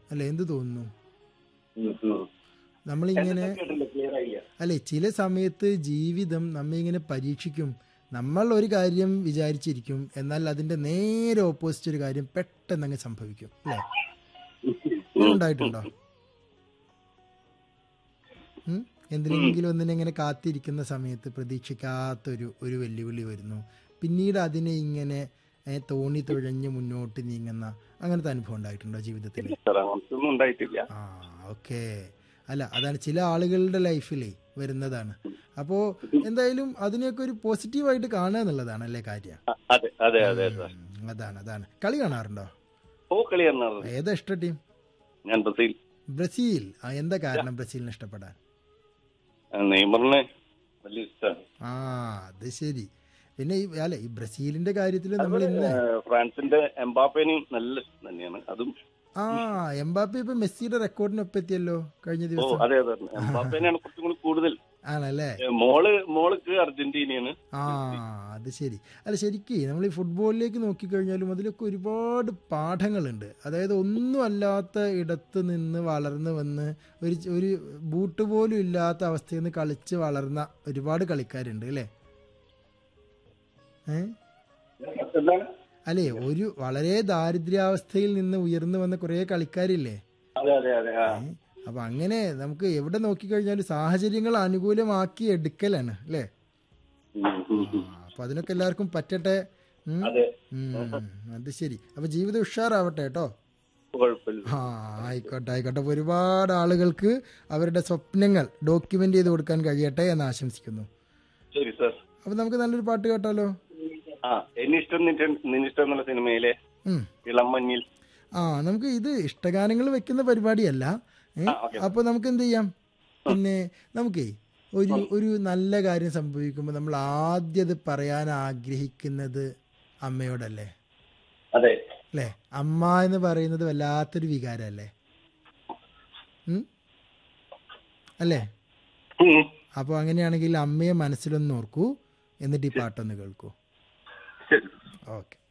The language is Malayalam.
അല്ലെ എന്ത് തോന്നുന്നു ഉം, ഉം. നമ്മളിങ്ങനെ എന്താ കേട്ടില്ല ക്ലിയർ ആയില്ല അല്ലെ ചില സമയത്ത് ജീവിതം നമ്മെ ഇങ്ങനെ പരീക്ഷിക്കും നമ്മൾ ഒരു കാര്യം വിചാരിച്ചിരിക്കും എന്നാൽ അതിന്റെ നേരെ ഓപ്പോസിറ്റ് ഒരു കാര്യം പെട്ടെന്ന് അങ്ങ് സംഭവിക്കും അല്ലേ അങ്ങനെ ഉണ്ടായിട്ടുണ്ടോ ഉം? എന്തിനെങ്കിലും ഒന്നിനെ ഇങ്ങനെ കാത്തിരിക്കുന്ന സമയത്ത് പ്രതീക്ഷിക്കാത്തൊരു ഒരു വെല്ലുവിളി വരുന്നു പിന്നീട് അതിനെ ഇങ്ങനെ ഏ, തോണി തുഴഞ്ഞ് മുന്നോട്ട് നീങ്ങുന്ന അങ്ങനത്തെ അനുഭവം ഉണ്ടായിട്ടുണ്ടോ ജീവിതത്തിൽ സാർ അങ്ങനത്തൊന്നും ഉണ്ടായിട്ടില്ല ആ ഓക്കെ അല്ല അതാണ് ചില ആളുകളുടെ ലൈഫിലേ വരുന്നതാണ് അപ്പോൾ എന്തായാലും അതിനെയൊക്കെ ഒരു പോസിറ്റീവായിട്ട് കാണുക എന്നുള്ളതാണ് അല്ലേ കാര്യം അ- അതെ അതെ അതെ സാർ ഉം, അതാണ് അതാണ് കളി കാണാറുണ്ടോ ഓ കളി കാണാറുണ്ട് ഏതാ ഇഷ്ട ടീം ഞാൻ ബ്രസീൽ ബ്രസീൽ ആ എന്താ കാരണം ബ്രസീലിനെ ഇഷ്ടപ്പെടാൻ ആ, നെയ്മറിനെ വലിയ ഇഷ്ടമാണ് ആ അത് ശരി പിന്നെ ഈ അല്ലെ ഈ ബ്രസീലിന്റെ കാര്യത്തിൽ നമ്മൾ ഇന്ന് ഫ്രാൻസിന്റെ എംബാപ്പേനെയും നല്ല ഇഷ്ടം തന്നെയാണ് അതും ആ എംബാപ്പെ ഇപ്പൊ മെസ്സിയുടെ റെക്കോർഡിനൊപ്പം എത്തിയല്ലോ കഴിഞ്ഞ ഓ ദിവസം അതെ അതെ എംബാപ്പേനെയാണ് കുറച്ചും കൂടി കൂടുതൽ ആണല്ലേ ഏ, മോള് മോൾക്ക് അർജന്റീനയാണ് ആ അത് ശരി അല്ല ശരിക്ക് നമ്മൾ ഈ ഫുട്ബോളിലേക്ക് നോക്കിക്കഴിഞ്ഞാലും അതിലൊക്കെ ഒരുപാട് പാഠങ്ങളുണ്ട് അതായത് ഒന്നും അല്ലാത്ത ഇടത്ത് നിന്ന് വളർന്നു വന്ന് ഒരു ഒരു ബൂട്ട് പോലും ഇല്ലാത്ത അവസ്ഥയിൽ നിന്ന് കളിച്ച് വളർന്ന ഒരുപാട് കളിക്കാരുണ്ട് അല്ലേ ഏ എന്താണ് അല്ലേ ഒരു വളരെ ദാരിദ്ര്യാവസ്ഥയിൽ നിന്ന് ഉയർന്നു വന്ന കുറേ കളിക്കാരില്ലേ അതെ അതെ അതെ ആ ഏ? അപ്പൊ അങ്ങനെ നമുക്ക് എവിടെ നോക്കിക്കഴിഞ്ഞാലും സാഹചര്യങ്ങൾ അനുകൂലമാക്കി എടുക്കലാണ് അല്ലേ ഉം, ഉം, ഉം. ആ, അപ്പൊ അതിനൊക്കെ എല്ലാവർക്കും പറ്റട്ടെ ഉം. അതെ ഉം, അത് ശരി അപ്പൊ ജീവിതം ഉഷാറാവട്ടെ കേട്ടോ കുഴപ്പമില്ല ആ ആയിക്കോട്ടെ ആയിക്കോട്ടെ അപ്പൊ ഒരുപാട് ആളുകൾക്ക് അവരുടെ സ്വപ്നങ്ങൾ ഡോക്യുമെന്റ് ചെയ്ത് കൊടുക്കാൻ കഴിയട്ടെ എന്ന് ആശംസിക്കുന്നു ശരി സാർ അപ്പൊ നമുക്ക് നല്ലൊരു പാട്ട് കേട്ടാലോ ആ എന്നിഷ്ടം നിന്റെ- നിന്നിഷ്ടം എന്നുള്ള സിനിമയിലെ ഉം. ഇളം മഞ്ഞിൽ ആ നമുക്ക് ഇത് ഇഷ്ടഗാനങ്ങൾ വെക്കുന്ന പരിപാടിയല്ല ഏ? ആ, ഓക്കേ. അപ്പൊ നമുക്ക് എന്ത് ചെയ്യാം പിന്നെ നമുക്കേ ഒരു ഒരു നല്ല കാര്യം സംഭവിക്കുമ്പോൾ നമ്മൾ ആദ്യം അത് പറയാൻ ആഗ്രഹിക്കുന്നത് അമ്മയോടല്ലേ അതെ അല്ലേ അമ്മ എന്ന് പറയുന്നത് വല്ലാത്തൊരു വികാരമല്ലേ ഉം? അല്ലേ ഉം. അപ്പോൾ അങ്ങനെയാണെങ്കിൽ അമ്മയെ മനസ്സിലൊന്ന് ഓർക്കൂ എന്നിട്ട് ഈ പാട്ടൊന്ന് കേൾക്കൂ ശരി ഓക്കെ